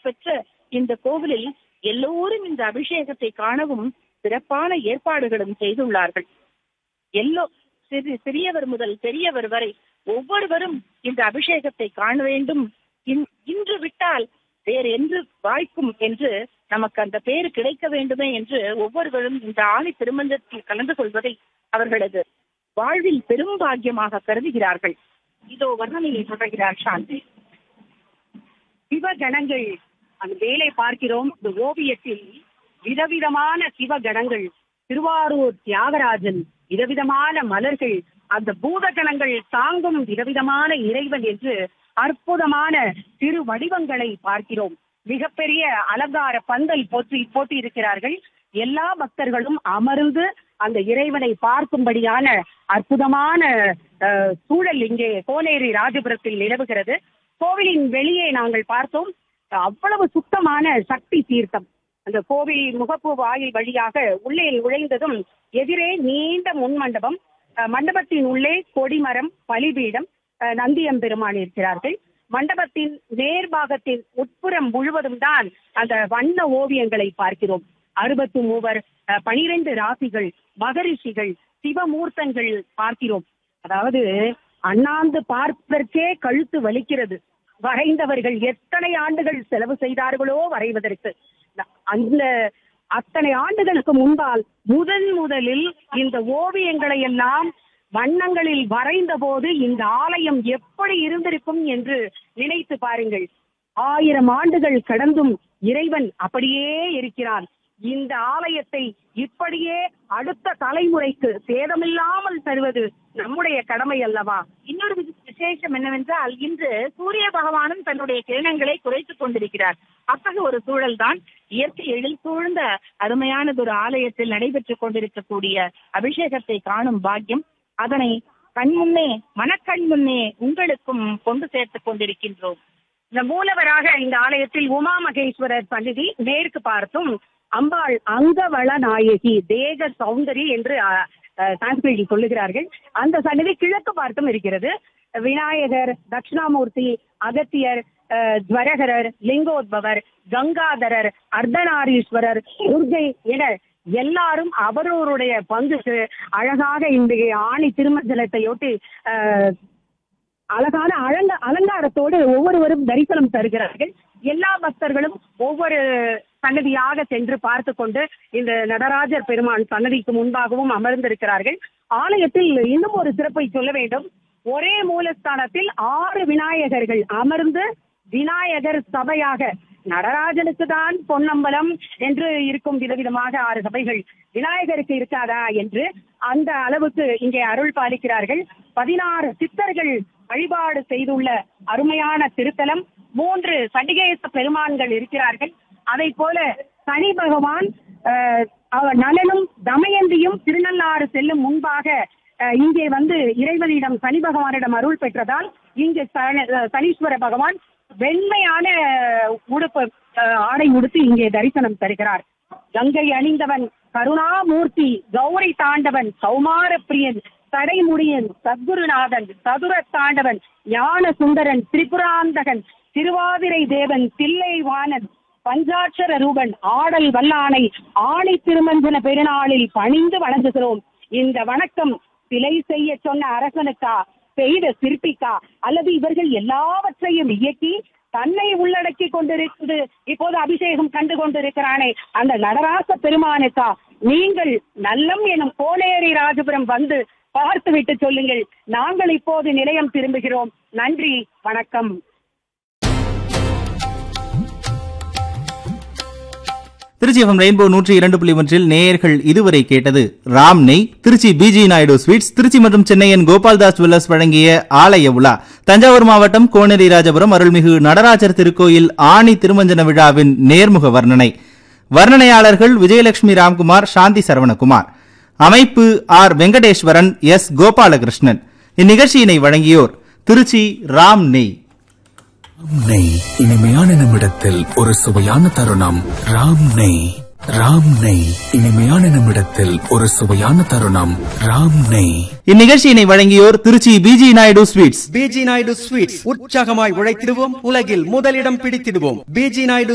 பெற்ற இந்த கோவிலில் எல்லோரும் இந்த அபிஷேகத்தை காணவும் சிறப்பான ஏற்பாடுகளும் செய்துள்ளார்கள் எல்லோ சிறு சிறியவர் முதல் பெரியவர் வரை ஒவ்வொருவரும் இந்த அபிஷேகத்தை காண வேண்டும் இன்- இன்று விட்டால் வேறு என்று வாய்க்கும் என்று நமக்கு அந்த பேரு கிடைக்க வேண்டுமே என்று ஒவ்வொருவரும் இந்த ஆணி திருமஞ்சத்தில் கலந்து கொள்வதை அவர்களது வாழ்வில் பெரும் பாக்கியமாக கருதுகிறார்கள் இதோ வர்ணனையை தொடர்கிறார் சாந்தி சிவகணங்கள் அந்த வேலை பார்க்கிறோம் இந்த ஓவியத்தில் விதவிதமான சிவகணங்கள் திருவாரூர் தியாகராஜன் விதவிதமான மலர்கள் அந்த பூதகணங்கள் தாங்கும் விதவிதமான இறைவன் என்று அற்புதமான திரு வடிவங்களை பார்க்கிறோம் மிகப்பெரிய அலங்கார பந்தல் போற்றி போட்டி இருக்கிறார்கள் எல்லா பக்தர்களும் அமர்ந்து அந்த இறைவனை பார்க்கும்படியான அற்புதமான அஹ், சூழல் இங்கே கோனேரி ராஜபுரத்தில் நிலவுகிறது கோவிலின் வெளியே நாங்கள் பார்த்தோம் அவ்வளவு சுத்தமான சக்தி தீர்த்தம் அந்த கோவில் முகப்பு வாயில் வழியாக உள்ளே நுழைந்ததும் எதிரே நீண்ட முன் மண்டபம் அஹ், மண்டபத்தின் உள்ளே கொடிமரம் பலிபீடம் அஹ், நந்தியம்பெருமான் இருக்கிறார்கள் மண்டபத்தின் நேர்பாகத்தின் உட்புறம் முழுவதும் தான் அந்த வண்ண ஓவியங்களை பார்க்கிறோம் அறுபத்து மூவர் அஹ், பனிரெண்டு ராசிகள் மகரிஷிகள் சிவமூர்த்தங்கள் பார்க்கிறோம் அதாவது அண்ணாந்து பார்ப்பதற்கே கழுத்து வலிக்கிறது வரைந்தவர்கள் எத்தனை ஆண்டுகள் செலவு செய்தார்களோ வரைவதற்கு அந்த அத்தனை ஆண்டுகளுக்கு முன்பால் முதன் முதலில் இந்த ஓவியங்களை எல்லாம் வண்ணங்களில் வரைந்த போது இந்த ஆலயம் எப்படி இருந்திருக்கும் என்று நினைத்து பாருங்கள் ஆயிரம் ஆண்டுகள் கடந்தும் இறைவன் அப்படியே இருக்கிறான் இந்த ஆலயத்தை இப்படியே அடுத்த தலைமுறைக்கு சேதமில்லாமல் தருவது நம்முடைய கடமை அல்லவா இன்னொரு வி- விசேஷம் என்னவென்றால் இன்று சூரிய பகவானும் தன்னுடைய கிரணங்களை குறைத்துக் கொண்டிருக்கிறார் அத்தகைய ஒரு சூழல் தான் இயற்கை எழில் சூழ்ந்த அருமையானதொரு ஆலயத்தில் நடைபெற்றுக் கொண்டிருக்கக்கூடிய அபிஷேகத்தை காணும் பாக்கியம் அதனை கண்முன்னே மனக்கண் முன்னே உங்களுக்கும் கொண்டு சேர்த்துக் கொண்டிருக்கின்றோம் இந்த மூலவராக இந்த ஆலயத்தில் உமா மகேஸ்வரர் சந்நிதி மேற்கு பார்த்தும் அம்பாள் அங்கவள நாயகி தேக சௌந்தரி என்று அஹ், அஹ், சான்ஸ்கிரிட்டில் சொல்லுகிறார்கள் அந்த சந்நிதி கிழக்கு பார்த்தும் இருக்கிறது விநாயகர் தட்சிணாமூர்த்தி அகத்தியர் அஹ், துவரகரர் லிங்கோத்பவர் கங்காதரர் அர்த்தநாரீஸ்வரர் துர்கை என எல்லாரும் அவரவருடைய பங்குக்கு அழகாக இந்த ஆணி திருமஞ்சனத்தையொட்டி அஹ், அழகான அலங்க அலங்காரத்தோடு ஒவ்வொருவரும் தரிசனம் தருகிறார்கள் எல்லா பக்தர்களும் ஒவ்வொரு சன்னதியாக சென்று பார்த்து கொண்டு இந்த நடராஜர் பெருமான் சன்னதிக்கு முன்பாகவும் அமர்ந்திருக்கிறார்கள் ஆலயத்தில் இன்னும் ஒரு சிறப்பை சொல்ல வேண்டும் ஒரே மூலஸ்தானத்தில் ஆறு விநாயகர்கள் அமர்ந்து விநாயகர் சபையாக நடராஜனுக்கு தான் பொன்னம்பலம் என்று இருக்கும் விதவிதமாக ஆறு சபைகள் விநாயகருக்கு இருக்காதா என்று அந்த அளவுக்கு இங்கே அருள் பாலிக்கிறார்கள் பதினாறு சித்தர்கள் வழிபாடு செய்துள்ள அருமையான திருத்தலம் மூன்று சண்டிகேச பெருமான்கள் இருக்கிறார்கள் அதை போல சனி பகவான் அஹ், அவர் நலனும் தமயந்தியும் திருநள்ளாறு செல்லும் முன்பாக அஹ், இங்கே வந்து இறைவனிடம் சனி பகவானிடம் அருள் பெற்றதால் இங்கு சன- அஹ், சனீஸ்வர பகவான் வெண்மையான உடுப்பு அஹ், ஆடை உடுத்தி இங்கே தரிசனம் தருகிறார் கங்கை அணிந்தவன் கருணாமூர்த்தி கௌரி தாண்டவன் கௌமார பிரியன் தடைமுடியன் சத்குருநாதன் சதுர தாண்டவன் ஞான சுந்தரன் திரிபுராந்தகன் திருவாதிரை தேவன் தில்லைவாணன் பஞ்சாட்சர ரூபன் ஆடல் வல்லானை ஆணி திருமஞ்சன பெருநாளில் பணிந்து வணங்குகிறோம் இந்த வணக்கம் சிலை செய்ய சொன்ன அரசனுக்கா செய்த சிற்பிக்கா அல்லது இவர்கள் எல்லாவற்றையும் இயக்கி தன்னை உள்ளடக்கி கொண்டிருக்கிறது இப்போது அபிஷேகம் கண்டு கொண்டிருக்கிறானே அந்த நடராச பெருமானுக்கா நீங்கள் நல்லம் எனும் கோனேரி ராஜபுரம் வந்து பார்த்துவிட்டு சொல்லுங்கள் நாங்கள் இப்போது நிலையம் திரும்புகிறோம் நன்றி வணக்கம் திருச்சி எஃப்எம் ரெயின்போ நூற்றி இரண்டு புள்ளி ஒன்றில் நேயர்கள் இதுவரை கேட்டது ராம் நெய் திருச்சி பிஜி நாயுடு ஸ்வீட்ஸ் திருச்சி மற்றும் சென்னையின் கோபால்தாஸ் ஜுவல்லர்ஸ் வழங்கிய ஆலய உலா தஞ்சாவூர் மாவட்டம் கோனேரி ராஜபுரம் அருள்மிகு நடராஜர் திருக்கோயில் ஆணி திருமஞ்சன விழாவின் நேர்முக வர்ணனை வர்ணனையாளர்கள் விஜயலட்சுமி ராம்குமார் சாந்தி சரவணகுமார் அமைப்பு ஆர் வெங்கடேஸ்வரன் எஸ் கோபாலகிருஷ்ணன் இந்நிகழ்ச்சியினை வழங்கியோர் திருச்சி ராம் நெய் நெய் இனிமையான நிமிடத்தில் ஒரு சுவையான தருணம் ராம் நெய் ராம் நெய் இனிமையான நிமிடத்தில் ஒரு சுவையான தருணம் ராம் நெய் இந்நிகழ்ச்சியினை வழங்கியோர் Tiruchi PG Naidu sweets PG Naidu sweets உற்சாகமாய் உழைத்திடுவோம் உலகில் முதலிடம் பிடித்திடுவோம் பிஜி நாயுடு